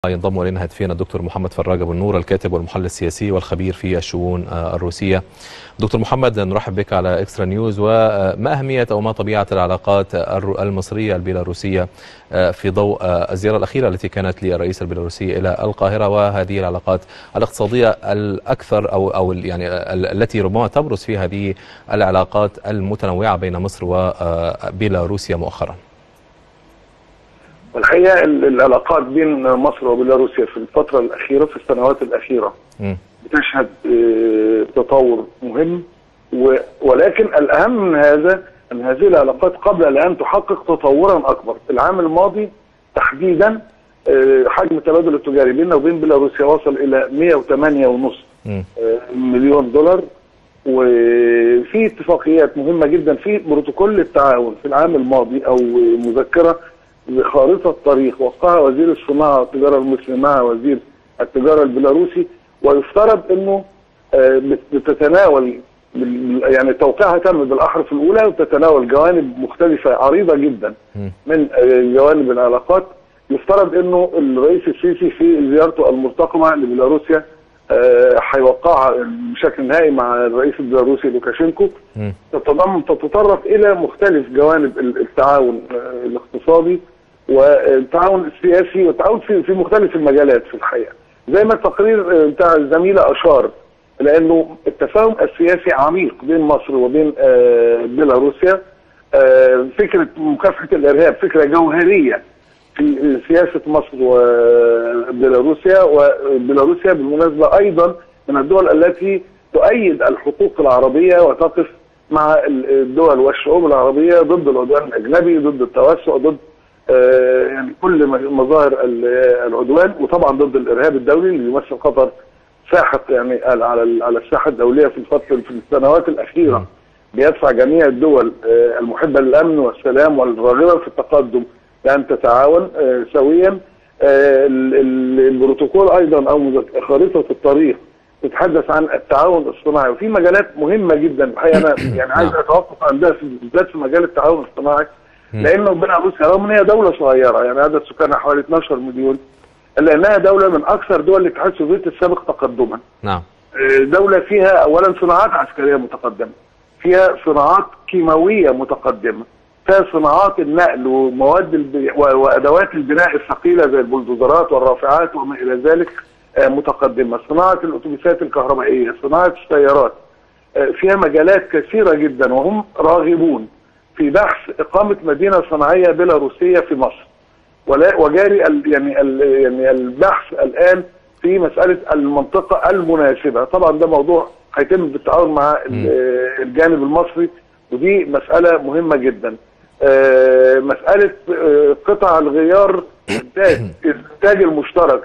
ينضم الينا هاتفيا الدكتور محمد فراج ابو النور الكاتب والمحلل السياسي والخبير في الشؤون الروسيه. دكتور محمد نرحب بك على اكسترا نيوز وما اهميه او ما طبيعه العلاقات المصريه البيلاروسيه في ضوء الزياره الاخيره التي كانت للرئيس البيلاروسي الى القاهره وهذه العلاقات الاقتصاديه الاكثر او او يعني التي ربما تبرز في هذه العلاقات المتنوعه بين مصر وبيلاروسيا مؤخرا. والحقيقه العلاقات بين مصر وبيلاروسيا في الفتره الاخيره في السنوات الاخيره م. بتشهد تطور مهم ولكن الاهم من هذا ان هذه العلاقات قبل الان تحقق تطورا اكبر العام الماضي تحديدا حجم التبادل التجاري بيننا وبين بيلاروسيا وصل الى 108.5 مليون دولار وفي اتفاقيات مهمه جدا في بروتوكول التعاون في العام الماضي او مذكره لخارطه طريق وقعها وزير الصناعه والتجاره المصري مع وزير التجاره البيلاروسي ويفترض انه بتتناول يعني توقيعها تم بالاحرف الاولى وتتناول جوانب مختلفه عريضه جدا من جوانب العلاقات يفترض انه الرئيس السيسي في زيارته المرتقبه لبيلاروسيا هيوقعها بشكل نهائي مع الرئيس البيلاروسي لوكاشينكو تتضمن تتطرق الى مختلف جوانب التعاون الاقتصادي والتعاون السياسي والتعاون في في مختلف المجالات في الحقيقه زي ما التقرير بتاع الزميله اشار لانه التفاهم السياسي عميق بين مصر وبين بيلاروسيا فكره مكافحه الارهاب فكره جوهريه في سياسه مصر وبيلاروسيا وبيلاروسيا بالمناسبه ايضا من الدول التي تؤيد الحقوق العربيه وتقف مع الدول والشعوب العربيه ضد العدوان الاجنبي ضد التوسع ضد يعني كل مظاهر العدوان وطبعا ضد الارهاب الدولي اللي يمثل خطر ساحق يعني على على الساحه الدوليه في الفتره في السنوات الاخيره بيدفع جميع الدول المحبه للامن والسلام والراغبه في التقدم بان تتعاون سويا البروتوكول ايضا او خريطه الطريق تتحدث عن التعاون الصناعي وفي مجالات مهمه جدا الحقيقه انا يعني عايز اتوقف عندها بالذات في مجال التعاون الصناعي لانه بيلاروسيا رغم ان هي دوله صغيره يعني عدد سكانها حوالي 12 مليون الا انها دوله من اكثر دول الاتحاد السوفيتي السابق تقدما. نعم. دوله فيها اولا صناعات عسكريه متقدمه. فيها صناعات كيماويه متقدمه. فيها صناعات النقل ومواد الب... وادوات البناء الثقيله زي البلدوزرات والرافعات وما الى ذلك متقدمه، صناعه الاتوبيسات الكهربائيه، صناعه السيارات. فيها مجالات كثيره جدا وهم راغبون في بحث اقامه مدينه صناعيه بيلاروسيه في مصر. ولا وجاري ال يعني ال يعني البحث الان في مساله المنطقه المناسبه، طبعا ده موضوع هيتم بالتعاون مع الجانب المصري ودي مساله مهمه جدا. مساله قطع الغيار الانتاج المشترك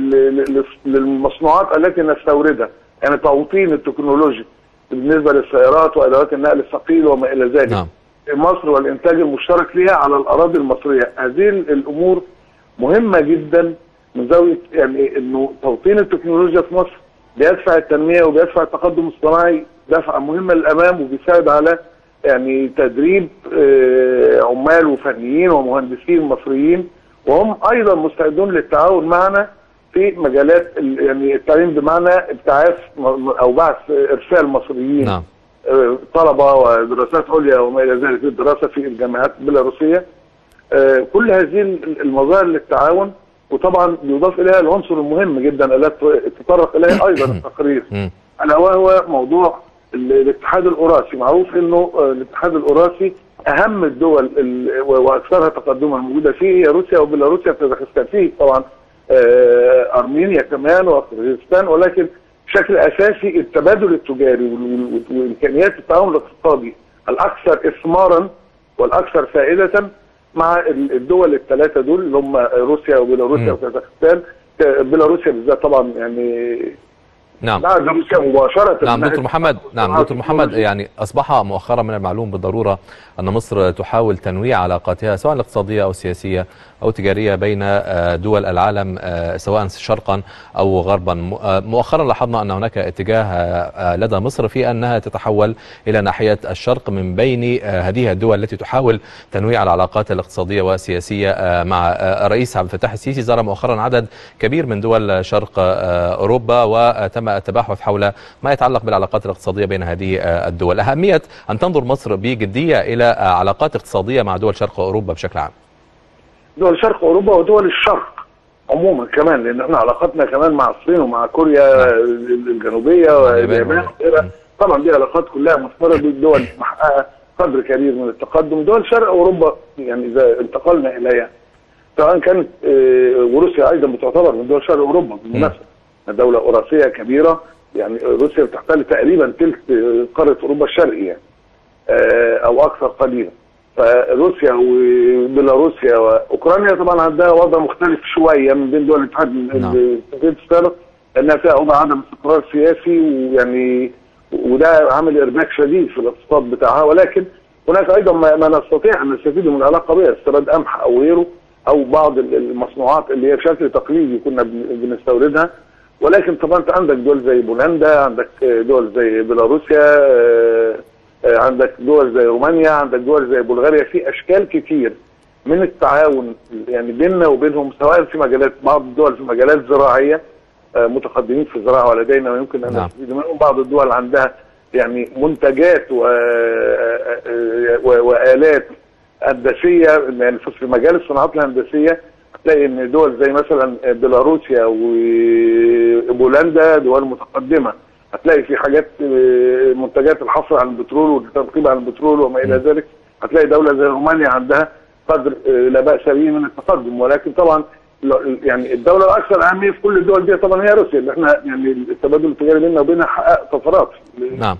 للمصنوعات التي نستوردها، يعني توطين التكنولوجي بالنسبه للسيارات وادوات النقل الثقيل وما الى ذلك. نعم. مصر والانتاج المشترك ليها على الاراضي المصريه، هذه الامور مهمه جدا من زاويه يعني انه توطين التكنولوجيا في مصر بيدفع التنميه وبيدفع التقدم الصناعي دفعه مهمه للامام وبيساعد على يعني تدريب عمال وفنيين ومهندسين مصريين وهم ايضا مستعدون للتعاون معنا في مجالات يعني التعليم بمعنى ابتعاث او بعث ارسال مصريين نعم. طلبه ودراسات عليا وما الى ذلك الدراسه في الجامعات البيلاروسيه كل هذه المظاهر للتعاون وطبعا بيضاف اليها العنصر المهم جدا الذي تطرق اليه ايضا التقرير الا وهو موضوع الاتحاد الاوراسي معروف انه الاتحاد الاوراسي اهم الدول واكثرها تقدما الموجوده فيه هي روسيا وبيلاروسيا وكازاخستان فيه طبعا ارمينيا كمان وقرغيزستان ولكن بشكل اساسي التبادل التجاري وامكانيات التعاون الاقتصادي الاكثر اثمارا والاكثر فائده مع الدول الثلاثه دول اللي هم روسيا وبيلاروسيا وكازاخستان بيلاروسيا بالذات طبعا يعني نعم بعد روسيا مباشره نعم دكتور محمد نعم دكتور محمد يعني اصبح مؤخرا من المعلوم بالضروره ان مصر تحاول تنويع علاقاتها سواء الاقتصاديه او السياسيه او تجاريه بين دول العالم سواء شرقا او غربا مؤخرا لاحظنا ان هناك اتجاه لدى مصر في انها تتحول الى ناحيه الشرق من بين هذه الدول التي تحاول تنويع العلاقات الاقتصاديه والسياسيه مع الرئيس عبد الفتاح السيسي زار مؤخرا عدد كبير من دول شرق اوروبا وتم التباحث حول ما يتعلق بالعلاقات الاقتصاديه بين هذه الدول اهميه ان تنظر مصر بجديه الى علاقات اقتصاديه مع دول شرق اوروبا بشكل عام دول شرق اوروبا ودول الشرق عموما كمان لان احنا علاقاتنا كمان مع الصين ومع كوريا الجنوبيه واليابان طبعا دي علاقات كلها مثمره بالدول محققه قدر كبير من التقدم دول شرق اوروبا يعني اذا انتقلنا اليها سواء كانت وروسيا ايضا بتعتبر من دول شرق اوروبا بالمناسبه دوله اوراسيه كبيره يعني روسيا بتحتل تقريبا ثلث قاره اوروبا الشرقي يعني او اكثر قليلا فروسيا وبيلاروسيا واوكرانيا طبعا عندها وضع مختلف شويه من بين دول الاتحاد السوفيتي السابق لانها فيها وضع عدم استقرار سياسي ويعني وده عامل ارباك شديد في الاقتصاد بتاعها ولكن هناك ايضا ما نستطيع ان نستفيد من العلاقه بها استيراد قمح او غيره او بعض المصنوعات اللي هي بشكل تقليدي كنا بنستوردها ولكن طبعا انت عندك دول زي بولندا عندك دول زي بيلاروسيا عندك دول زي رومانيا عندك دول زي بلغاريا في اشكال كتير من التعاون يعني بيننا وبينهم سواء في مجالات بعض الدول في مجالات زراعيه متقدمين في الزراعه ولدينا ويمكن ان نستفيد منهم بعض الدول عندها يعني منتجات و... والات هندسيه يعني في مجال الصناعات الهندسيه هتلاقي ان دول زي مثلا بيلاروسيا وبولندا دول متقدمه هتلاقي في حاجات منتجات الحصر عن البترول والتنقيب عن البترول وما الى ذلك هتلاقي دوله زي رومانيا عندها قدر لا باس به من التقدم ولكن طبعا يعني الدوله الاكثر اهميه في كل الدول دي طبعا هي روسيا اللي احنا يعني التبادل التجاري بيننا وبينها حقق طفرات نعم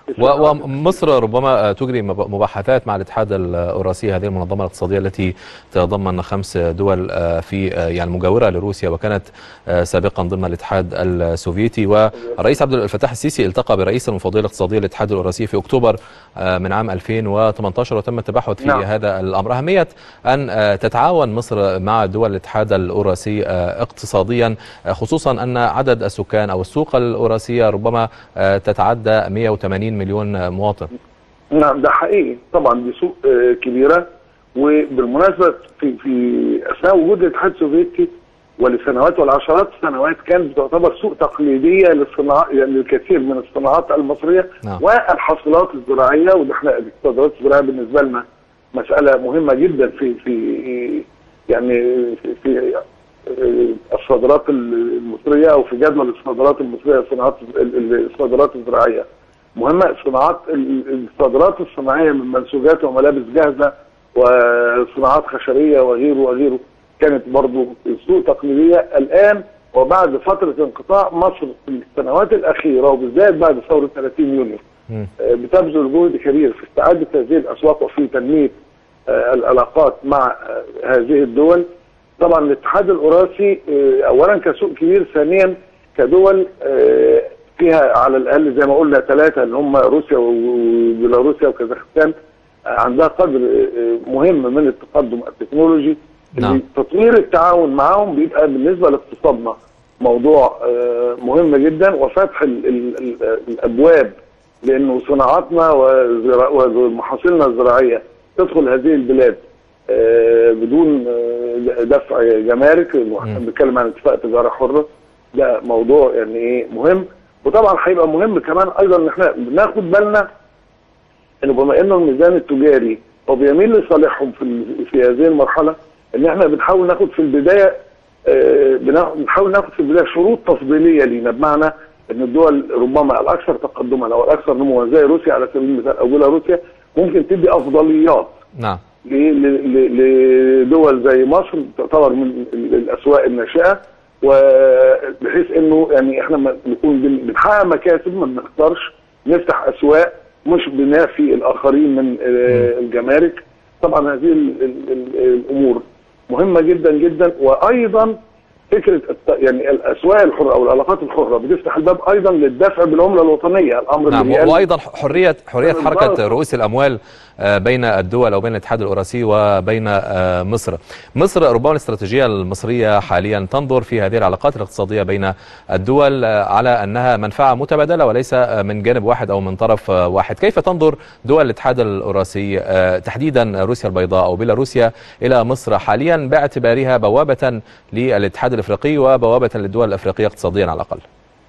ومصر ربما تجري مباحثات مع الاتحاد الاوراسي هذه المنظمه الاقتصاديه التي تتضمن خمس دول في يعني مجاوره لروسيا وكانت سابقا ضمن الاتحاد السوفيتي والرئيس عبد الفتاح السيسي التقى برئيس المفوضيه الاقتصاديه للاتحاد الاوراسي في اكتوبر من عام 2018 وتم التباحث في نعم. هذا الامر اهميه ان تتعاون مصر مع دول الاتحاد الاوراسي اقتصاديا خصوصا ان عدد السكان او السوق الاوراسيه ربما تتعدى 180 مليون مواطن نعم ده حقيقي طبعا دي سوق كبيره وبالمناسبه في في اثناء وجود الاتحاد السوفيتي ولسنوات والعشرات السنوات كانت تعتبر سوق تقليديه للصناعات يعني للكثير من الصناعات المصريه نعم. والحاصلات الزراعيه وده احنا الصادرات الزراعيه بالنسبه لنا مساله مهمه جدا في في يعني في, في الصادرات المصريه او في جدول الصادرات المصريه الصناعات الصادرات الزراعيه مهمه صناعات الصادرات الصناعيه من منسوجات وملابس جاهزه وصناعات خشبيه وغيره وغيره كانت برضو سوق تقليديه الان وبعد فتره انقطاع مصر في السنوات الاخيره وبالذات بعد ثوره 30 يونيو بتبذل جهد كبير في استعاده هذه الاسواق وفي تنميه العلاقات مع هذه الدول طبعا الاتحاد الاوراسي اولا كسوق كبير ثانيا كدول فيها على الاقل زي ما قلنا ثلاثه اللي هم روسيا وبيلاروسيا وكازاخستان عندها قدر مهم من التقدم التكنولوجي نعم. تطوير التعاون معهم بيبقى بالنسبه لاقتصادنا موضوع مهم جدا وفتح ال ال ال الابواب لانه صناعاتنا ومحاصيلنا الزراعيه تدخل هذه البلاد بدون دفع جمارك احنا بنتكلم عن اتفاق تجاره حره ده موضوع يعني ايه مهم وطبعا هيبقى مهم كمان ايضا ان احنا بناخد بالنا انه بما انه الميزان التجاري هو بيميل لصالحهم في في هذه المرحله ان احنا بنحاول ناخد في البدايه آه بنحاول ناخد في البدايه شروط تفضيليه لينا بمعنى ان الدول ربما الاكثر تقدما او الاكثر نموا زي روسيا على سبيل المثال او بيلاروسيا ممكن تدي افضليات نعم لدول زي مصر تعتبر من الاسواق الناشئه وبحيث انه يعني احنا نكون بنحقق مكاسب ما بنختارش نفتح اسواق مش بنافي الاخرين من الجمارك طبعا هذه الامور مهمه جدا جدا وايضا فكره الت- يعني الاسواق الحره او العلاقات الحره بتفتح الباب ايضا للدفع بالعمله الوطنيه الامر نعم اللي بيقلل- وايضا حريه حريه بالضبط. حركه رؤوس الاموال آه، بين الدول او بين الاتحاد الاوراسي وبين آه، مصر. مصر ربما الاستراتيجيه المصريه حاليا تنظر في هذه العلاقات الاقتصاديه بين الدول آه، على انها منفعه متبادله وليس آه، من جانب واحد او من طرف آه، واحد. كيف تنظر دول الاتحاد الاوراسي آه، تحديدا روسيا البيضاء او بيلاروسيا الى مصر حاليا باعتبارها بوابه للاتحاد الافريقي وبوابه للدول الافريقيه اقتصاديا على الاقل؟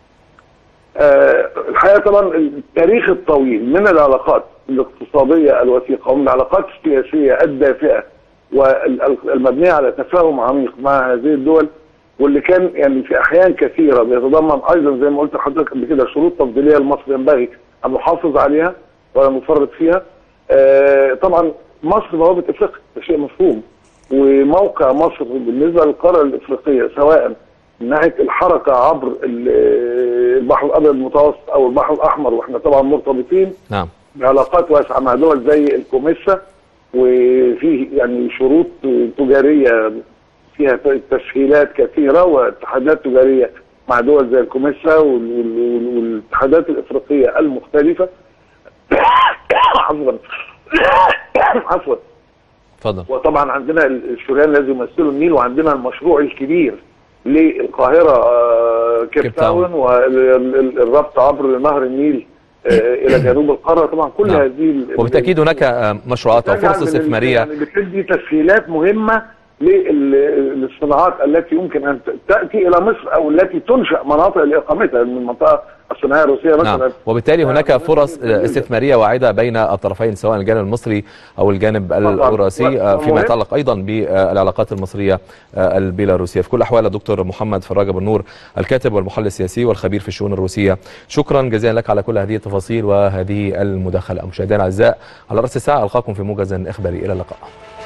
آه، الحقيقه طبعا التاريخ الطويل من العلاقات الاقتصاديه الوثيقه ومن العلاقات السياسيه الدافئه والمبنيه على تفاهم عميق مع هذه الدول واللي كان يعني في احيان كثيره بيتضمن ايضا زي ما قلت لحضرتك قبل كده شروط تفضيليه لمصر ينبغي ان نحافظ عليها ولا نفرط فيها. آه، طبعا مصر بوابه افريقيا ده شيء مفهوم وموقع مصر بالنسبه للقاره الافريقيه سواء من ناحيه الحركه عبر ال- البحر الابيض المتوسط او البحر الاحمر واحنا طبعا مرتبطين نعم بعلاقات واسعه مع دول زي الكوميسا وفيه يعني شروط تجاريه فيها ت- تسهيلات كثيره واتحادات تجاريه مع دول زي الكوميسا وال- وال- والاتحادات الافريقيه المختلفه عفوا عفوا تفضل وطبعا عندنا الشريان الذي يمثله النيل وعندنا المشروع الكبير للقاهره آه، كيب كيب تاون. تاون والربط عبر نهر النيل آه، الى جنوب القاره طبعا كل نعم. هذه ال- وبالتاكيد هناك آه، مشروعات او تجعل فرص من ال- استثماريه يعني بتدي تسهيلات مهمه لل- للصناعات التي يمكن ان ت- تاتي الى مصر او التي تنشا مناطق لاقامتها من المنطقه الصناعيه الروسيه مثلا نعم وبالتالي هناك آه، فرص جميلة. استثماريه واعده بين الطرفين سواء الجانب المصري او الجانب الاوراسي آه، فيما ومهم. يتعلق ايضا بالعلاقات المصريه آه، البيلاروسيه في كل الاحوال الدكتور محمد فراج ابو النور الكاتب والمحلل السياسي والخبير في الشؤون الروسيه شكرا جزيلا لك على كل هذه التفاصيل وهذه المداخله مشاهدينا الاعزاء على راس الساعه القاكم في موجز اخباري الى اللقاء